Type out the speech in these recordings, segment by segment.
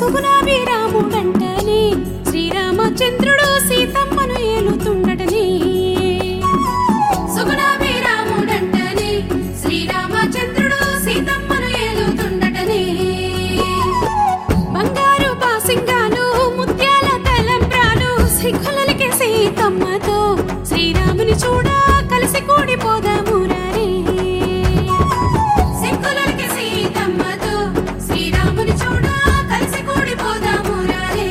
సుగుణాభి రాముడంటనే శ్రీరామచంద్రుడు సీతమ్మను ఏలుతుండటనే సుగుణాభి రాముడంటనే శ్రీరామచంద్రుడు సీతమ్మను ఏలుతుండటనే బంగారు బాసింగాలు ముత్యాల తలంబ్రాలు సిగ్గులకి సీతమ్మతో శ్రీరాముని చూడ కలిసి కూడిపోదాము రే సిగ్గులకి సీతమ్మతో శ్రీరాముని చూడ కలిసి కూడిపోదాము రే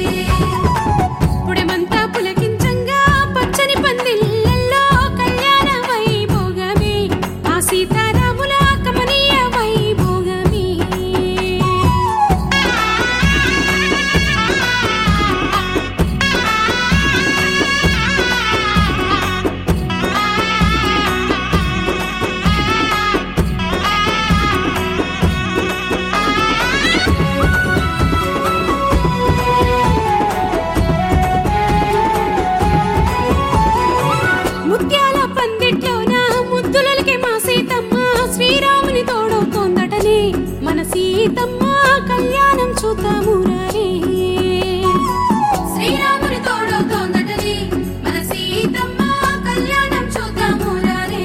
పుడమంతా పులకించంగా పచ్చని పందిళ్ళల్లో కళ్యాణ వైభోగమే ఆ సీతారాముల కమనీయ వైభోగమే ముత్యాల పందిట్లోన ముద్దులకి మా సీతమ్మ శ్రీరాముని తోడవుతోందటనే మన సీతమ్మ కళ్యాణం చూద్దాము రే శ్రీరాముని తోడవుతోందటనే మన సీతమ్మ కళ్యాణం చూద్దాము రే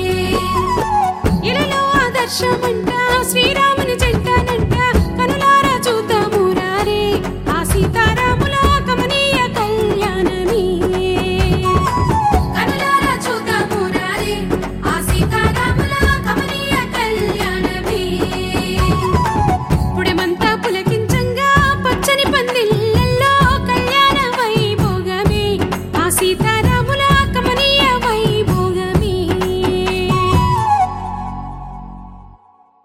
ఇలలో ఆదర్శమంట శ్రీరాముని జంటనంట కనులారా చూద్దాము రే ఆ సీతారాముల కమనీయ కళ్యాణమే కనులారా చూద్దాము రే ఆ సీతారాముల కమనీయ కళ్యాణమే పుడమంతా పులకించంగా పచ్చని పందిళ్ళల్లో కళ్యాణ వైభోగమే ఆ సీతా